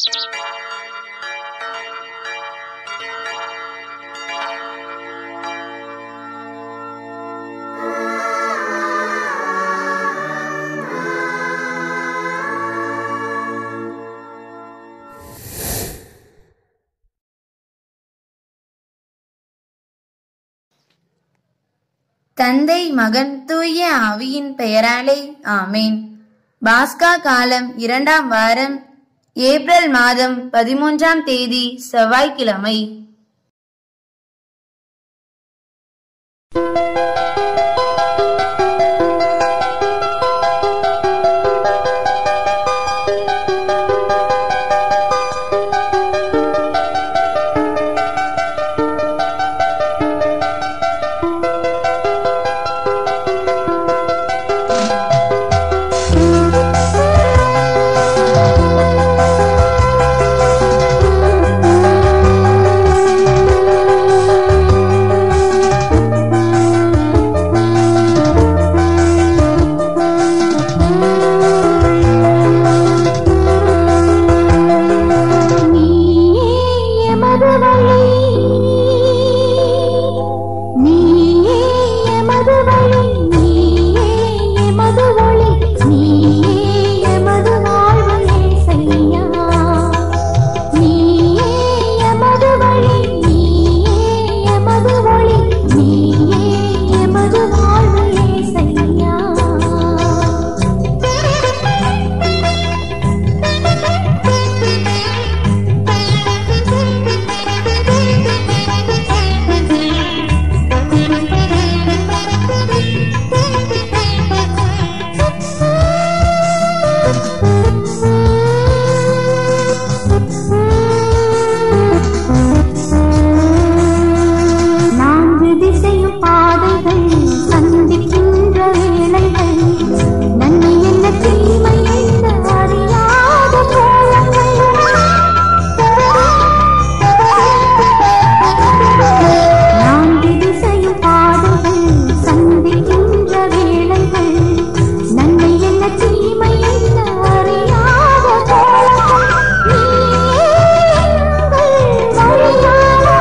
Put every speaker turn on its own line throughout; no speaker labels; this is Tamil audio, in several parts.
தந்தை மகன் தூய ஆவியின் பெயராலே ஆமேன் பாஸ்கா காலம் இரண்டாம் வாரம் ஏப்ரல் மாதம் பதிமூன்றாம் தேதி செவ்வாய்க்கிழமை
நீயே எமது வழி நீயே எமது வழி நீயே எமது ஒளி நீயே எமது வாழ்வு இயேசையா நீயே எமது வழி நீயே எமது ஒளி நீயே எமது வாழ்வு இயேசையா நான்கு திசையும் பாதைகள் சந்திக்கின்ற வேளைகள் நன்மை என்ன தீமை என்ன அறியாத கோலங்கள் நான்கு திசையும் பாதைகள் சந்திக்கின்ற வேளைகள் நன்மை என்ன தீமை என்ன அறியாத கோலங்கள் நீயே எங்கள் வழியாளா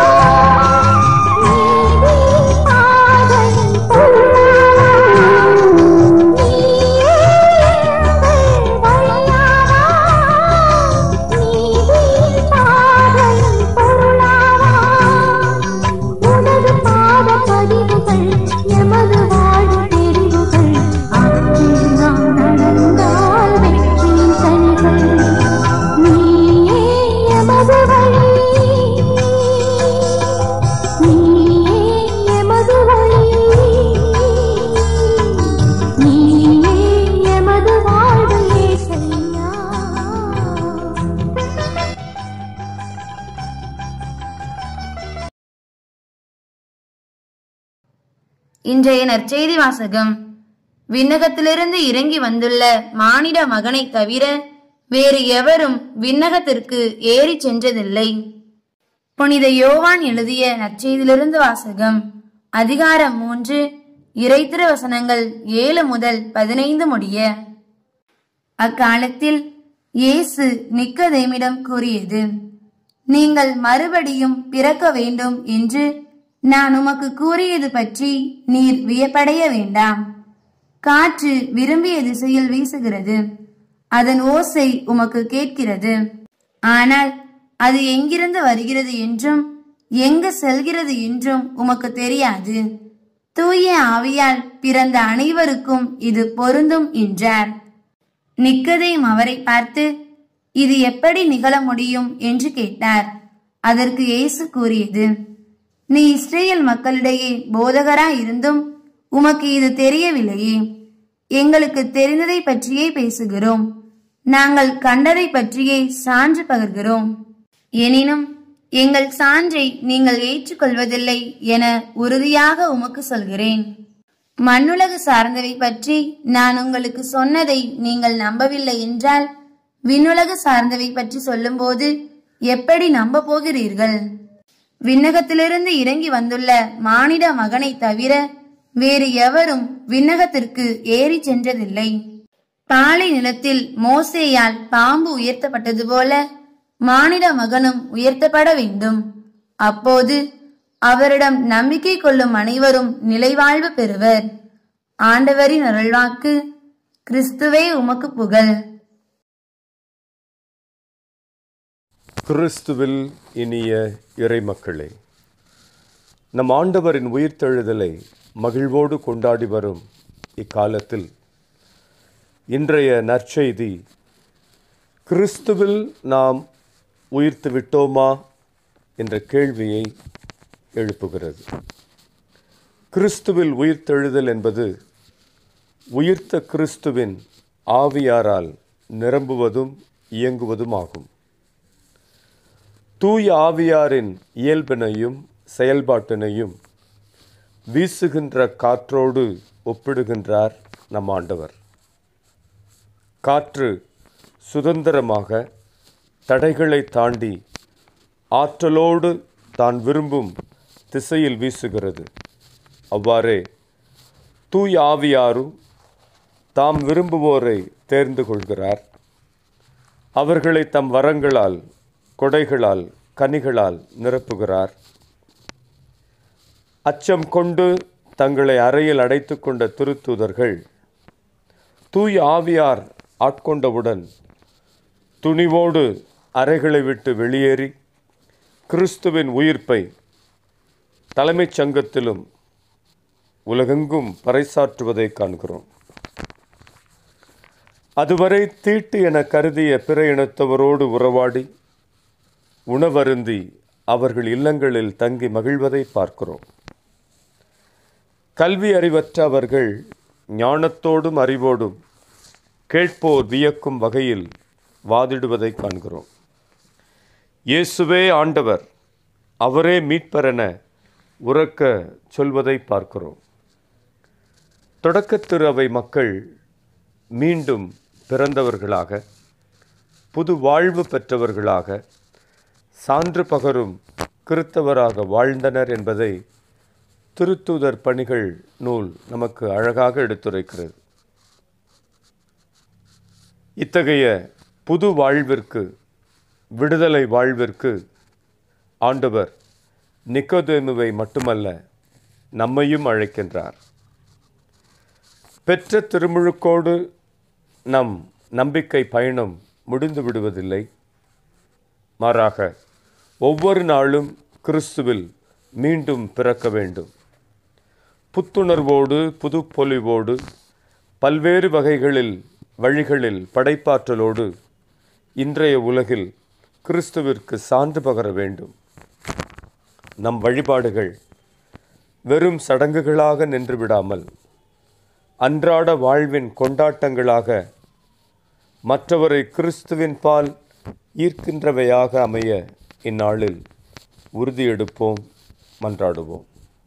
எமது வாழ்வு தெரிவுகள் அதில் நாம் நடந்தால் வெற்றியின் கனிகள் நீயே எமது வழி நீயே எமது வழி நீயே எமது வாழ்வு இயேசையா
இன்றைய நற்செய்தி வாசகம் விண்ணகத்திலிருந்து இறங்கி வந்துள்ள மானிட மகனை தவிர வேறு எவரும் விண்ணகத்திற்கு ஏறி சென்றதில்லை புனித யோவான் எழுதிய நற்செய்தியிலிருந்து வாசகம் அதிகாரம் மூன்று இறைத்திரு வசனங்கள் ஏழு முதல் பதினைந்து முடிய அக்காலத்தில் இயேசு நிக்கதேமிடம் கூறியது நீங்கள் மறுபடியும் பிறக்க வேண்டும் என்று நான் உமக்கு கூறியது பற்றி நீர் வியப்படைய வேண்டாம் காற்று விரும்பிய திசையில் வீசுகிறது அதன் ஓசை உமக்கு கேட்கிறது ஆனால் அது எங்கிருந்து வருகிறது என்றும் எங்கு செல்கிறது என்றும் உமக்கு தெரியாது தூய ஆவியால் பிறந்த அனைவருக்கும் இது பொருந்தும் என்றார் நிக்கதேம் அவரை பார்த்து இது எப்படி நிகழ முடியும் என்று கேட்டார் அதற்கு இயேசு கூறியது நீ இஸ்ரேல் மக்களிடையே போதகராய் இருந்தும் உமக்கு இது தெரியவில்லையே எங்களுக்கு தெரிந்ததை பற்றியே பேசுகிறோம் நாங்கள் கண்டதை பற்றியே சான்று பகர்கிறோம் எனினும் எங்கள் சான்றை நீங்கள் ஏற்றுக்கொள்வதில்லை என உறுதியாக உமக்கு சொல்கிறேன் மண்ணுலகு சார்ந்தவை பற்றி நான் உங்களுக்கு சொன்னதை நீங்கள் நம்பவில்லை என்றால் விண்ணுலகு சார்ந்தவை பற்றி சொல்லும்போது எப்படி நம்ப போகிறீர்கள் விண்ணகத்திலிருந்து இறங்கி வந்துள்ள மானிட மகனை தவிர வேறு எவரும் விண்ணகத்திற்கு ஏறி சென்றதில்லை பாலை நிலத்தில் மோசேயால் பாம்பு உயர்த்தப்பட்டது போல மானிட மகனும் உயர்த்தப்பட வேண்டும் அப்போது அவரிடம் நம்பிக்கை கொள்ளும் அனைவரும் நிலைவாழ்வு பெறுவர் ஆண்டவரின் அருள்வாக்கு கிறிஸ்துவே உமக்கு புகழ்
கிறிஸ்துவில் இனிய இறைமக்களே நம் ஆண்டவரின் உயிர்த்தெழுதலை மகிழ்வோடு கொண்டாடி வரும் இக்காலத்தில் இன்றைய நற்செய்தி கிறிஸ்துவில் நாம் உயிர்த்து விட்டோமா என்ற கேள்வியை எழுப்புகிறது கிறிஸ்துவில் உயிர்த்தெழுதல் என்பது உயிர்த்த கிறிஸ்துவின் ஆவியாரால் நிரம்புவதும் இயங்குவதும் ஆகும் தூய ஆவியாரின் இயல்பினையும் செயல்பாட்டினையும் வீசுகின்ற காற்றோடு ஒப்பிடுகின்றார் நம் ஆண்டவர் காற்று சுதந்திரமாக தடைகளை தாண்டி ஆற்றலோடு தான் விரும்பும் திசையில் வீசுகிறது அவ்வாறே தூய ஆவியாரும் தாம் விரும்புவோரை தேர்ந்து கொள்கிறார் அவர்களை தம் வரங்களால் கொடைகளால் கனிகளால் நிரப்புகிறார் அச்சம் கொண்டு தங்களை அறையில் அடைத்துக் கொண்ட திருத்தூதர்கள் தூய ஆவியார் ஆட்கொண்டவுடன் துணிவோடு அறைகளை விட்டு வெளியேறி கிறிஸ்துவின் உயிர்ப்பை தலைமைச் சங்கத்திலும் உலகெங்கும் பறைசாற்றுவதை காண்கிறோம் அதுவரை தீட்டு என கருதிய பிற இனத்தவரோடு உறவாடி உணவருந்தி அவர்கள் இல்லங்களில் தங்கி மகிழ்வதை பார்க்கிறோம் கல்வி அறிவற்ற அவர்கள் ஞானத்தோடும் அறிவோடும் கேட்போர் வியக்கும் வகையில் வாதிடுவதை காண்கிறோம் இயேசுவே ஆண்டவர் அவரே மீட்பரென உறக்க சொல்வதை பார்க்கிறோம் தொடக்கத்திரு அவை மக்கள் மீண்டும் பிறந்தவர்களாக புது வாழ்வு பெற்றவர்களாக சான்று பகரும் கிறித்தவராக வாழ்ந்தனர் என்பதை திருத்தூதர் பணிகள் நூல் நமக்கு அழகாக எடுத்துரைக்கிறது இத்தகைய புது வாழ்விற்கு விடுதலை வாழ்விற்கு ஆண்டவர் நிக்கோதேமுவை மட்டுமல்ல நம்மையும் அழைக்கின்றார் பெற்ற திருமுழுக்கோடு நம் நம்பிக்கை பயணம் முடிந்து விடுவதில்லை மாறாக ஒவ்வொரு நாளும் கிறிஸ்துவில் மீண்டும் பிறக்க வேண்டும் புத்துணர்வோடு புதுப்பொலிவோடு பல்வேறு வகைகளில் வழிகளில் படைப்பாற்றலோடு இன்றைய உலகில் கிறிஸ்துவிற்கு சான்று பகர வேண்டும் நம் வழிபாடுகள் வெறும் சடங்குகளாக நின்று விடாமல் அன்றாட வாழ்வின் கொண்டாட்டங்களாக மற்றவரை கிறிஸ்துவின் பால் ஈர்க்கின்றவையாக அமைய இந்நாளில் உறுதியெடுப்போம் மன்றாடுவோம்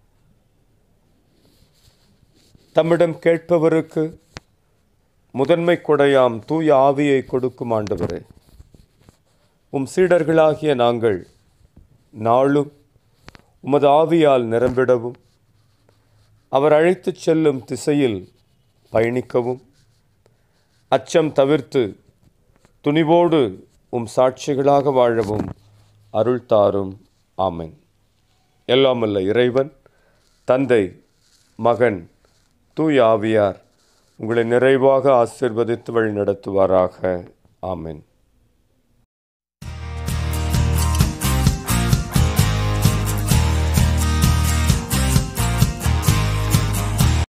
தம்மிடம் கேட்பவருக்கு முதன்மை கொடையாம் தூய ஆவியை கொடுக்கும் ஆண்டவரே உம் சீடர்களாகிய நாங்கள் நாளும் உமது ஆவியால் நிரம்பிடவும் அவர் அழைத்துச் செல்லும் திசையில் பயணிக்கவும் அச்சம் தவிர்த்து துணிவோடு உம் சாட்சிகளாக வாழவும் அருள் தாரும் ஆமென் எல்லாமல்ல இறைவன் தந்தை மகன் தூய ஆவியார் உங்களை நிறைவாக ஆசிர்வதித்து வழி நடத்துவாராக ஆமென்